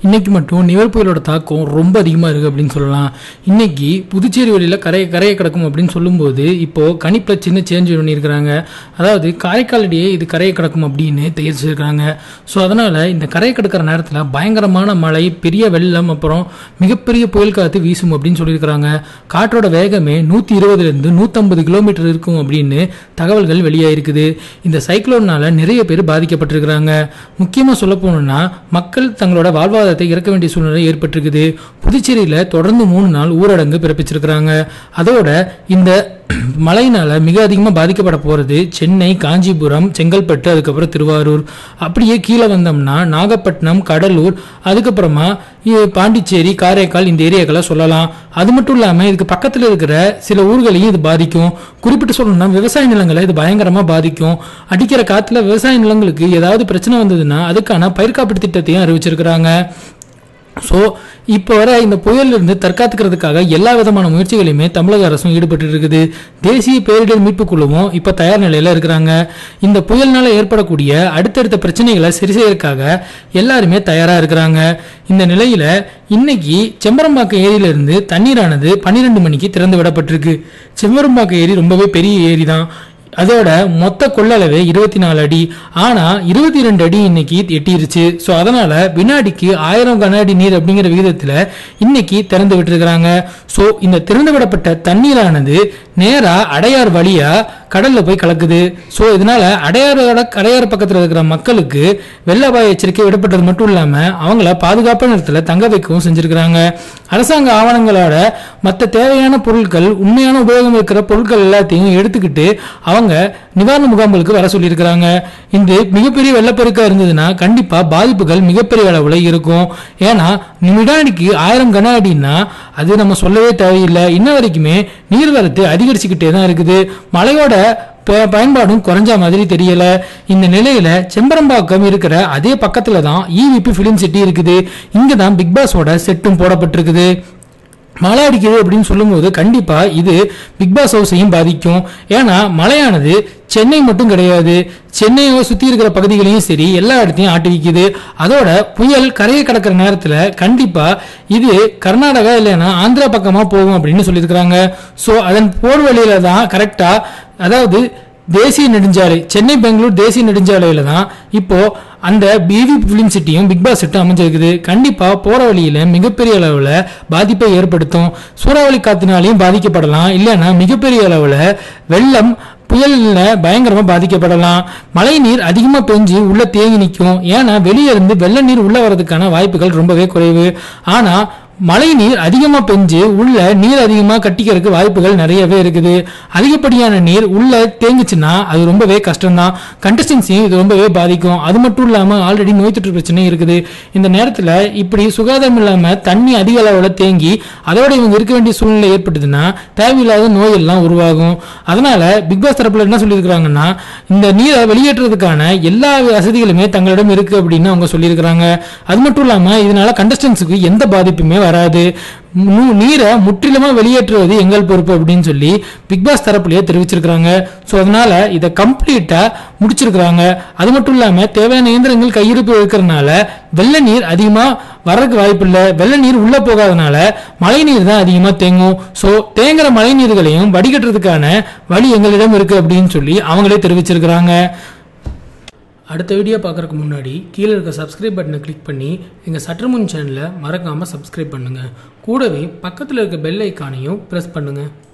இன்னைக்கு மட்டும் நிவர் புயலோட தாக்கம் ரொம்ப அதிகமாக இருக்குது அப்படின்னு சொல்லலாம் இன்னைக்கு புதுச்சேரி வழியில் கரையை கரையை கிடக்கும் அப்படின்னு சொல்லும்போது இப்போ கணிப்பில் சின்ன சேஞ்ச் பண்ணியிருக்கிறாங்க அதாவது காரைக்காலடியே இது கரையை கிடக்கும் அப்படின்னு தெரிவிச்சிருக்காங்க ஸோ அதனால் இந்த கரையை கிடக்கிற நேரத்தில் பயங்கரமான மழை பெரிய வெள்ளம் அப்புறம் மிகப்பெரிய புயல் காற்று வீசும் அப்படின்னு சொல்லியிருக்கிறாங்க காற்றோட வேகமே நூற்றி இருபதுலேருந்து நூற்றம்பது கிலோமீட்டர் இருக்கும் அப்படின்னு தகவல்கள் வெளியாயிருக்குது இந்த சைக்ளோன்னால நிறைய பேர் பாதிக்கப்பட்டிருக்கிறாங்க முக்கியமாக சொல்ல போனோம்னா மக்கள் தங்களோட வாழ்வாதாரத்தை இறக்க வேண்டிய சூழ்நிலை ஏற்பட்டிருக்குது புதுச்சேரியில் தொடர்ந்து மூணு நாள் ஊரடங்கு பிறப்பிச்சிருக்கிறாங்க அதோட இந்த மழையினால மிக அதிகமாக பாதிக்கப்பட போகிறது சென்னை காஞ்சிபுரம் செங்கல்பட்டு அதுக்கப்புறம் திருவாரூர் அப்படியே கீழே வந்தோம்னா நாகப்பட்டினம் கடலூர் அதுக்கப்புறமா இ- பாண்டிச்சேரி காரைக்கால் இந்த ஏரியாக்களை சொல்லலாம் அது மட்டும் இல்லாமல் இதுக்கு பக்கத்தில் இருக்கிற சில ஊர்களையும் இது பாதிக்கும் குறிப்பிட்டு சொல்லணும்னா விவசாய நிலங்களை இது பயங்கரமாக பாதிக்கும் அடிக்கிற காற்றுல விவசாய நிலங்களுக்கு ஏதாவது பிரச்சனை வந்ததுன்னா அதுக்கான பயிர் காப்பீட்டு திட்டத்தையும் அறிவிச்சிருக்கிறாங்க ஸோ இப்போ வர இந்த புயலிருந்து தற்காத்துக்கிறதுக்காக எல்லா விதமான முயற்சிகளையுமே தமிழக அரசும் ஈடுபட்டு இருக்குது தேசிய பேரிடர் மீட்பு குழுவும் இப்போ தயார் நிலையில் இருக்கிறாங்க இந்த புயல்னால ஏற்படக்கூடிய அடுத்தடுத்த பிரச்சனைகளை சரி செய்யறதுக்காக எல்லாருமே தயாராக இருக்கிறாங்க இந்த நிலையில இன்னைக்கு செம்பரம்பாக்கம் ஏரியிலிருந்து தண்ணீரானது பன்னிரெண்டு மணிக்கு திறந்து விடப்பட்டிருக்கு செம்பரம்பாக்கம் ஏரி ரொம்பவே பெரிய ஏரி தான் அதோட மொத்த கொள்ளளவு இருபத்தி நாலு அடி ஆனா இருபத்தி ரெண்டு அடி இன்னைக்கு எட்டிருச்சு ஸோ அதனால வினாடிக்கு ஆயிரம் கன அடி நீர் அப்படிங்கிற விகிதத்துல இன்னைக்கு திறந்து விட்டுருக்காங்க ஸோ இந்த திறந்து விடப்பட்ட தண்ணீரானது நேரா அடையார் வழியா கடல்ல போய் கலக்குது ஸோ இதனால அடையாரோட அடையார் பக்கத்தில் இருக்கிற மக்களுக்கு வெள்ள அபாய எச்சரிக்கை விடப்பட்டது மட்டும் இல்லாம அவங்கள பாதுகாப்பான இடத்துல தங்க வைக்கவும் செஞ்சிருக்கிறாங்க அரசாங்க ஆவணங்களோட மற்ற தேவையான பொருட்கள் உண்மையான உபயோகம் இருக்கிற பொருட்கள் எல்லாத்தையும் எடுத்துக்கிட்டு அவங்க நிவாரண முகாம்களுக்கு வர சொல்லியிருக்கிறாங்க இந்த மிகப்பெரிய வெள்ளப்பெருக்கா இருந்ததுன்னா கண்டிப்பா பாதிப்புகள் மிகப்பெரிய அளவுல இருக்கும் ஏன்னா வினாடிக்கு ஆயிரம் கன அடின்னா அது நம்ம சொல்லவே தேவையில்லை இன்ன வரைக்குமே நீர்வரத்து அதிகரிச்சுக்கிட்டே தான் இருக்குது மழையோட ப- பயன்பாடும் குறைஞ்ச மாதிரி தெரியல இந்த நிலையில செம்பரம்பாக்கம் இருக்கிற அதே பக்கத்துல தான் இவிபி ஃபிலிம் சிட்டி இருக்குது இங்க தான் பிக் பாஸோட செட்டும் போடப்பட்டிருக்குது மழை அடிக்குது அப்படின்னு சொல்லும்போது கண்டிப்பா இது பிக் பாஸ் ஹவுஸையும் பாதிக்கும் ஏன்னா மழையானது சென்னை மட்டும் கிடையாது சென்னையை சுத்தி இருக்கிற பகுதிகளையும் சரி எல்லா இடத்தையும் ஆட்டி வைக்குது அதோட புயல் கரையை கடக்கிற நேரத்துல கண்டிப்பா இது கர்நாடகா இல்லைன்னா ஆந்திரா பக்கமா போகும் அப்படின்னு சொல்லியிருக்கிறாங்க ஸோ அதன் போர் வழியில தான் கரெக்டா அதாவது தேசிய நெடுஞ்சாலை சென்னை பெங்களூர் தேசிய நெடுஞ்சாலையில தான் இப்போ அந்த பிவி பிலிம் சிட்டியும் பிக் பாஸ் செட்டும் அமைஞ்சிருக்குது கண்டிப்பா போற வழியில மிகப்பெரிய அளவுல பாதிப்பை ஏற்படுத்தும் சூறாவளி காத்தினாலையும் பாதிக்கப்படலாம் இல்லைன்னா மிகப்பெரிய அளவுல வெள்ளம் புயல்ல பயங்கரமா பாதிக்கப்படலாம் மழை நீர் அதிகமா பெஞ்சு உள்ள தேங்கி நிற்கும் ஏன்னா வெளியே இருந்து வெள்ள நீர் உள்ள வர்றதுக்கான வாய்ப்புகள் ரொம்பவே குறைவு ஆனா மழை நீர் அதிகமா பெஞ்சு உள்ள நீர் அதிகமா கட்டிக்கிறதுக்கு வாய்ப்புகள் நிறையவே இருக்குது அதிகப்படியான நீர் உள்ள தேங்குச்சுன்னா அது ரொம்பவே கஷ்டம்தான் கண்டஸ்டன்சியும் இது ரொம்பவே பாதிக்கும் அது மட்டும் இல்லாம ஆல்ரெடி நோய் தொற்று பிரச்சனை இருக்குது இந்த நேரத்துல இப்படி சுகாதாரம் இல்லாம தண்ணி அதிக அளவுல தேங்கி அதோட இவங்க இருக்க வேண்டிய சூழ்நிலை ஏற்பட்டதுன்னா தேவையில்லாத நோய் எல்லாம் உருவாகும் அதனால பிக் பாஸ் தரப்புல என்ன சொல்லியிருக்கிறாங்கன்னா இந்த நீரை வெளியேற்றுறதுக்கான எல்லா வசதிகளுமே தங்களிடம் இருக்கு அப்படின்னு அவங்க சொல்லியிருக்கிறாங்க அது மட்டும் இல்லாம இதனால கண்டஸ்டன்ஸுக்கு எந்த பாதிப்புமே வராது நு- நீரை முற்றிலுமா வெளியேற்றுவது எங்கள் பொறுப்பு அப்படின்னு சொல்லி பிக் பாஸ் தரப்புலயே தெரிவிச்சிருக்கிறாங்க ஸோ அதனால இதை கம்ப்ளீட்டா முடிச்சிருக்கிறாங்க அது மட்டும் இல்லாம தேவையான இயந்திரங்கள் கையிருப்பு இருக்கிறதுனால வெள்ள நீர் அதிகமா வர்றதுக்கு வாய்ப்பு இல்லை வெள்ள நீர் உள்ள போகாதனால மழை நீர் தான் அதிகமா தேங்கும் ஸோ தேங்குற மழை நீர்களையும் வடிகட்டுறதுக்கான வழி எங்களிடம் இருக்கு அப்படின்னு சொல்லி அவங்களே தெரிவிச்சிருக்கிறாங்க அடுத்த வீடியோ பார்க்குறதுக்கு முன்னாடி கீழே இருக்க சப்ஸ்கிரைப் பட்டனை கிளிக் பண்ணி எங்கள் சற்றுமுன் சேனலை மறக்காமல் சப்ஸ்கிரைப் பண்ணுங்கள் கூடவே பக்கத்தில் இருக்க பெல் ஐக்கானையும் ப்ரெஸ் பண்ணுங்கள்